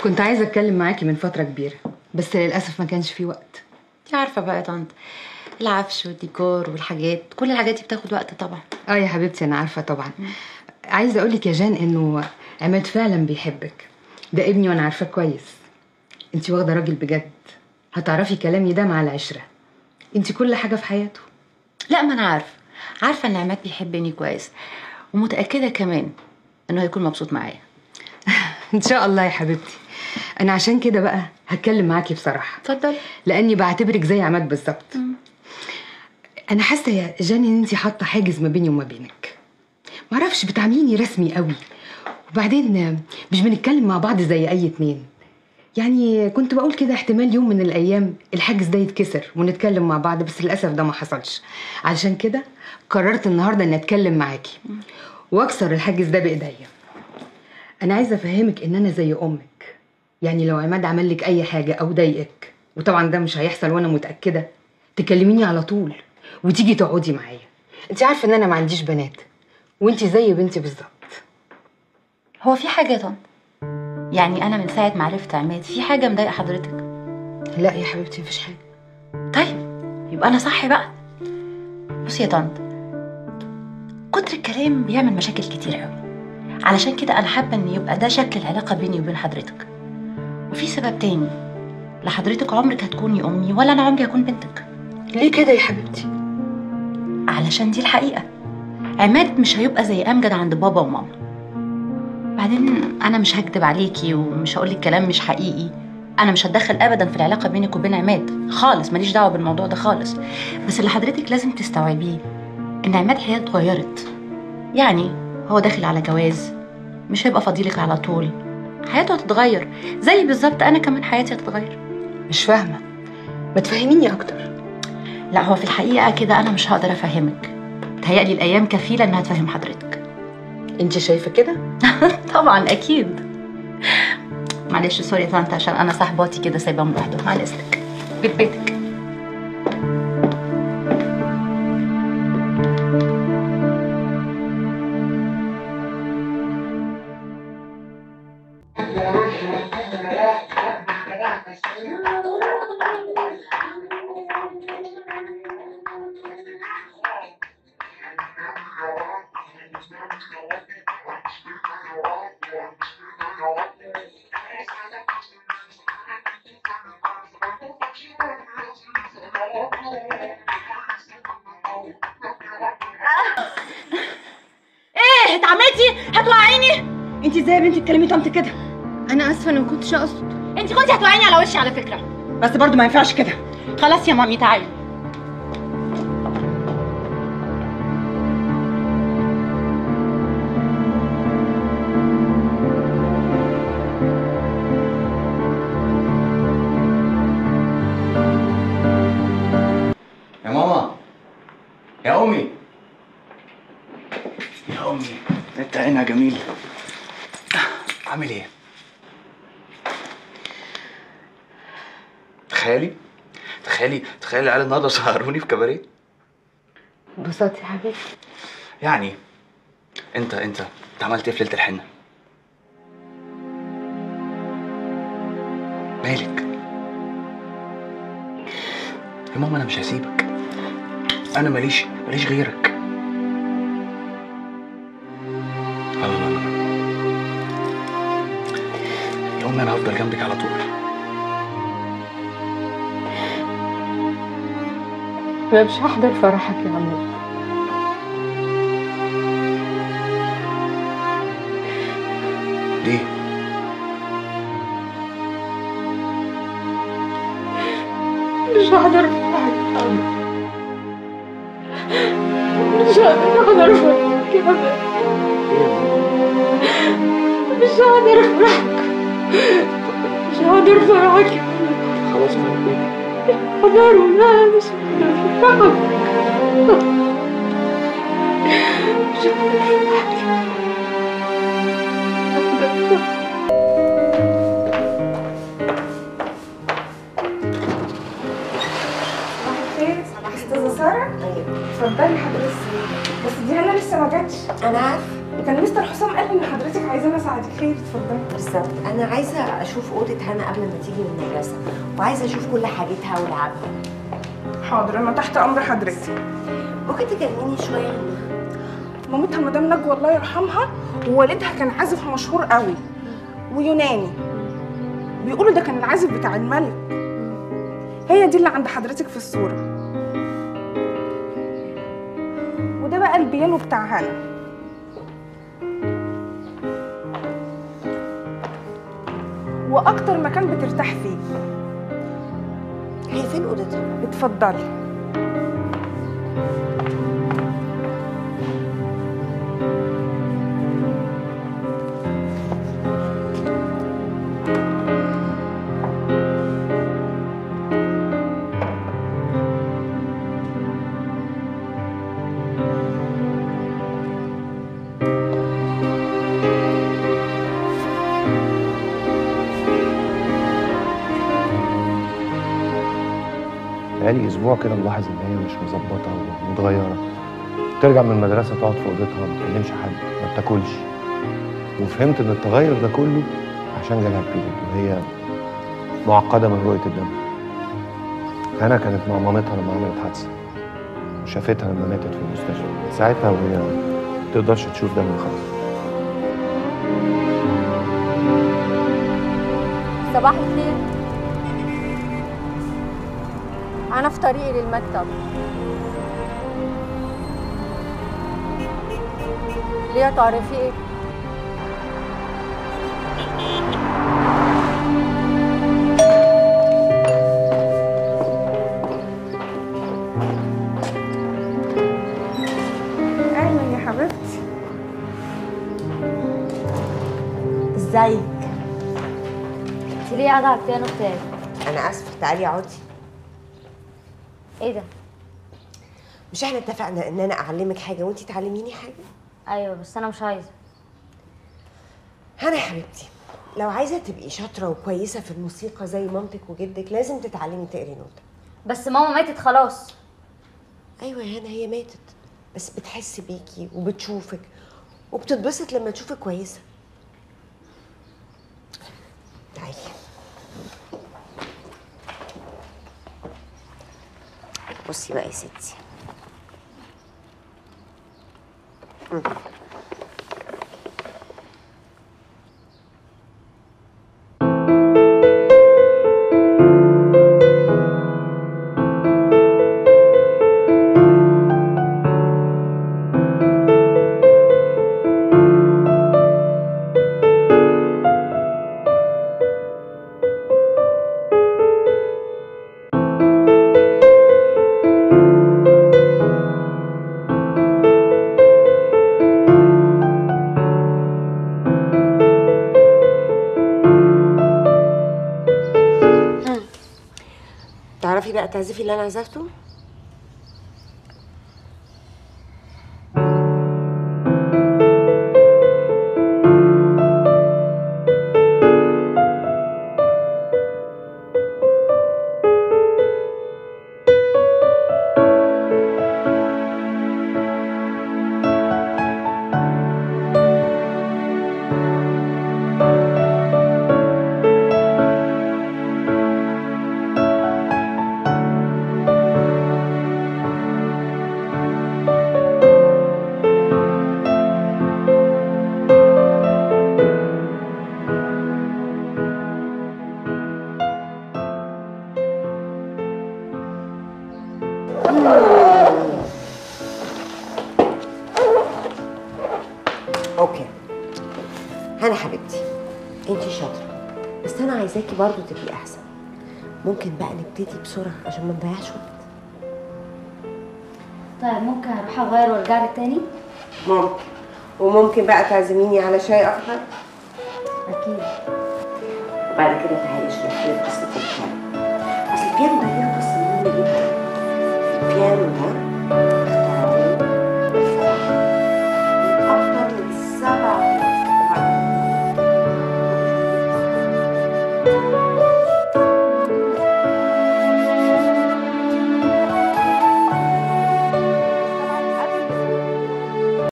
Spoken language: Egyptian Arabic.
كنت عايزه اتكلم معاكي من فتره كبيره بس للاسف ما كانش في وقت انت عارفه بقى يا طنط العفش والديكور والحاجات كل الحاجات دي بتاخد وقت طبعا اه يا حبيبتي انا عارفه طبعا عايزه اقول لك يا جان انه عماد فعلا بيحبك ده ابني وانا عارفاه كويس انت واخده راجل بجد هتعرفي كلامي ده مع العشره انت كل حاجه في حياته لا ما انا عارفه عارفه ان عماد بيحبني كويس ومتاكده كمان انه هيكون مبسوط معايا ان شاء الله يا حبيبتي انا عشان كده بقى هتكلم معاكي بصراحه اتفضل لاني بعتبرك زي عماد بالظبط انا حاسه يا جان ان انت حاطه حاجز ما بيني وما بينك معرفش بتعامليني رسمي قوي وبعدين مش بنتكلم مع بعض زي اي اتنين يعني كنت بقول كده احتمال يوم من الايام الحاجز ده يتكسر ونتكلم مع بعض بس للاسف ده ما حصلش علشان كده قررت النهارده اني اتكلم معاكي واكسر الحاجز ده بايديا انا عايزه افهمك ان انا زي امك يعني لو عماد عمل لك اي حاجه او ضايقك وطبعا ده مش هيحصل وانا متاكده تكلميني على طول وتيجي تقعدي معايا انت عارفه ان انا ما عنديش بنات وانت زي بنتي بالظبط هو في حاجه يا طنط يعني انا من ساعه ما عرفت عماد في حاجه مضايقه حضرتك لا يا حبيبتي مفيش حاجه طيب يبقى انا صح بقى بصي يا طنط كتر الكلام بيعمل مشاكل كتير قوي علشان كده انا حابه ان يبقى ده شكل العلاقه بيني وبين حضرتك وفي سبب تاني لا حضرتك عمرك هتكوني امي ولا انا عمري هكون بنتك ليه كده يا حبيبتي علشان دي الحقيقه عماد مش هيبقى زي امجد عند بابا وماما بعدين انا مش هكدب عليكي ومش هقولك كلام مش حقيقي انا مش هتدخل ابدا في العلاقه بينك وبين عماد خالص ماليش دعوه بالموضوع ده خالص بس اللي حضرتك لازم تستوعبيه ان عماد حياته اتغيرت يعني هو داخل على جواز مش هيبقى فضيلك على طول حياته هتتغير زي بالظبط انا كمان حياتي هتتغير مش فاهمه ما تفهميني اكتر لا هو في الحقيقه كده انا مش هقدر افهمك تهيألي الايام كفيله انها تفهم حضرتك انت شايفه كده طبعا اكيد معلش سوري يا طنط عشان انا صاحباتي كده سايباهم لوحدهم على اذنك بيت بيتك ايه اتعملتي هتوقعيني انت ازاي يا بنتي تكلمي طنط كده انا اسفه انا ما كنتش اقصد انت كنتي هتوقعيني على وشي على فكره بس برضو ما ينفعش كده خلاص يا مامي تعالي يا ماما يا امي يا امي انت عينها جميل عامل ايه تخيلي تخيلي تخيلي العيال النهارده سهروني في كباريه انبسطتي يا حبيبتي يعني انت انت انت عملت ايه في ليله الحنه مالك يا ماما انا مش هسيبك انا ماليش ماليش غيرك لا لا لا لا يا امي انا هفضل جنبك على طول انا مش هحضر فرحك يا عمو ليه مش هحضر فرحك يا عمو مش هقدر احضر فرحك يا عمو مش هقدر افرحك مش هقدر فرحك يا عمو خلاص بقى حضروا لا مش هقدر افرحك مش هقدر افرحك خير استاذه ساره اتفضلي حضرتك بس دي انا لسه ما جاتش انا عارفه وكان مستر حسام قال لي ان حضرتك عايزاني اساعدك خير اتفضلي بالظبط انا عايزه اشوف اوضه هنا قبل ما تيجي من المدرسه وعايزه اشوف كل حاجتها والعابها حاضر انا تحت امر حضرتك ممكن تكلميني شويه عنها مامتها مدام نجوى الله يرحمها ووالدها كان عازف مشهور قوي ويوناني بيقولوا ده كان العازف بتاع الملك هي دي اللي عند حضرتك في الصورة وده بقى البيانو بتاع هنا واكتر مكان بترتاح فيه هي فين اوضتها اتفضلي بقالي اسبوع كده ملاحظ ان هي مش مظبطه ومتغيره ترجع من المدرسه تقعد في اوضتها ما بتكلمش حد ما بتاكلش وفهمت ان التغير ده كله عشان جالها بيريد وهي معقده من رؤيه الدم هنا كانت مع مامتها لما عملت حادثه وشافتها لما ماتت في المستشفى ساعتها وهي ما تقدرش تشوف دم خالص صباح الخير أنا في طريقي للمكتب ليه يا طارق في إيه؟ اهلا يا حبيبتي ازيك أنت ليه قاعدة على البيانو بتاعي؟ انا اسفه تعالي اقعدي إيه ده؟ مش احنا اتفقنا ان انا اعلمك حاجه وانتي تعلميني حاجه أيوه بس أنا مش عايزة هنا يا حبيبتي لو عايزه تبقي شاطره وكويسه في الموسيقى زي مامتك وجدك لازم تتعلمي تقري نوتة بس ماما ماتت خلاص ايوه يا هنا هي ماتت بس بتحس بيكي وبتشوفك وبتتبسط لما تشوفك كويسه تعالي بصي بقى يا ستي مم. تعرفي بقى تعزفي اللي انا عزفته اوكي هنا حبيبتي انتي شاطره بس انا عايزاكي برضو تبقي احسن ممكن بقى نبتدي بسرعه عشان ما نضيعش وقت طيب ممكن أروح أغير وأرجع لك تاني؟ ممكن وممكن بقى تعزميني على شاي اخضر أكيد وبعد كده تعالي اشرح لي قصه البيانو اصل البيانو ده ليه قصه مهمه جدا البيانو ده